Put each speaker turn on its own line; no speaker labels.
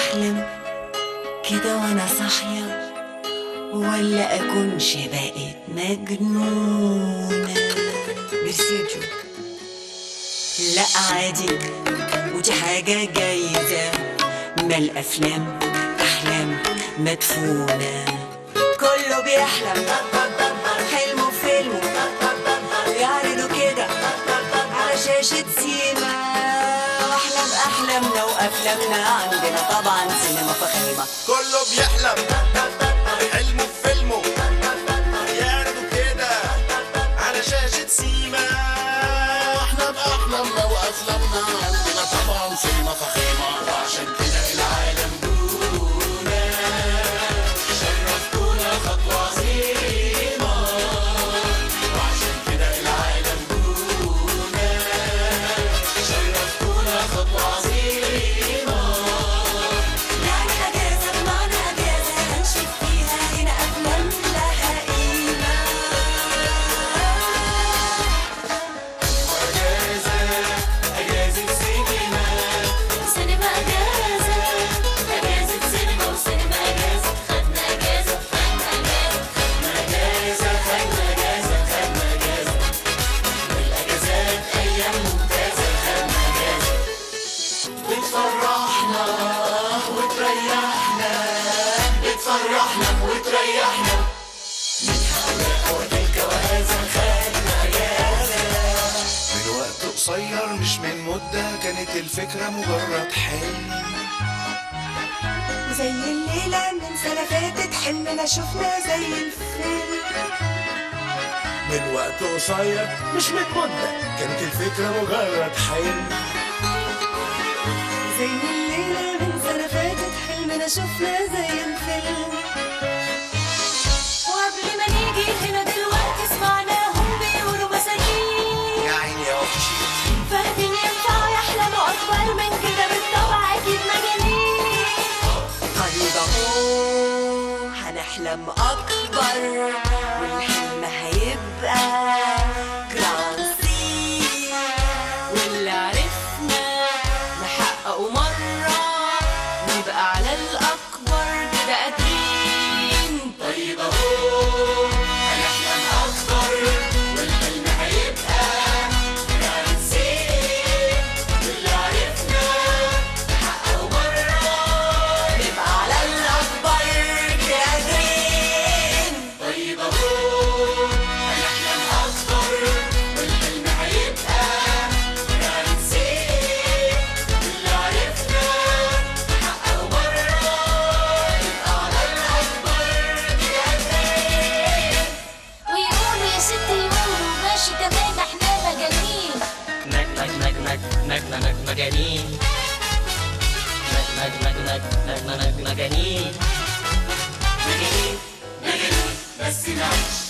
أحلم كده وأنا صاحية ولا أكونش بقيت مجنونة ميرسي يا جو لا عادي ودي حاجة جايزة ما الأفلام أحلام مدفونة كله بيحلم حلمه في فيلمه يعرضوا كده على شاشة سيما واحلم أحلامنا وأفلامنا عندنا طبعا سينما فخيمة
كله بيحلم حلمه في فيلمه يعرضوا كده على شاشة سيما واحنا بأحلامنا وأفلامنا عندنا طبعا سينما فخيمة وعشان كده العالم دونا شرفتونا خطوة عظيمة وعشان كده العالم دونا شرفتونا خطوة عظيمة
يعني أجازة بمعنى أجازة هنشوف فيها هنا أفلام لها قيمة
أجازة أجازة سينما
سينما أجازة أجازة سينما وسينما أجازة خدنا أجازة خدنا أجازة
أجازة خدنا أجازة خدنا أجازة والأجازات أيام ممتازة خدنا أجازة بتفرحنا وتريحنا بتفرحنا وتريحنا من هؤلاء وتلك وهذا خدنا أجازة من وقت قصير مش من مدة كانت الفكرة مجرد حلم
زي الليلة من سنة فاتت حلمنا شفنا زي الفيلم
من وقت قصير مش من مدة كانت الفكرة مجرد حلم
زي الليلة من سنة فاتت حلمنا شفنا زي الفيلم
وقبل ما نيجي هنا دلوقتي سمعناهم بيقولوا مساكين
يا عيني يا وحشي
فاهمين ينفعوا يحلموا أكبر من كده بالطبع أكيد مجانين
طيب اهو هنحلم اكبر والحلم هيبقى جرانسي واللي عرفنا نحققه مرة نبقى على الأكبر كده قادرين
طيب اهو هنحلم اكتر والحلم هيبقى نسيت واللي عرفنا نحققه مرة
نبقى على الأكبر كده قادرين
طيب اهو هنحلم اكتر والحلم هيبقى نسيت واللي عرفنا نحققه مرة نبقى على الاكبر كده
ويقولوا يا ستي يقولوا ماشي تمام احنا مجانين
مج مج مج مج مج مج مجانين مج مج مج مج مج مج مجانين
مجانين مجانين بس نعيش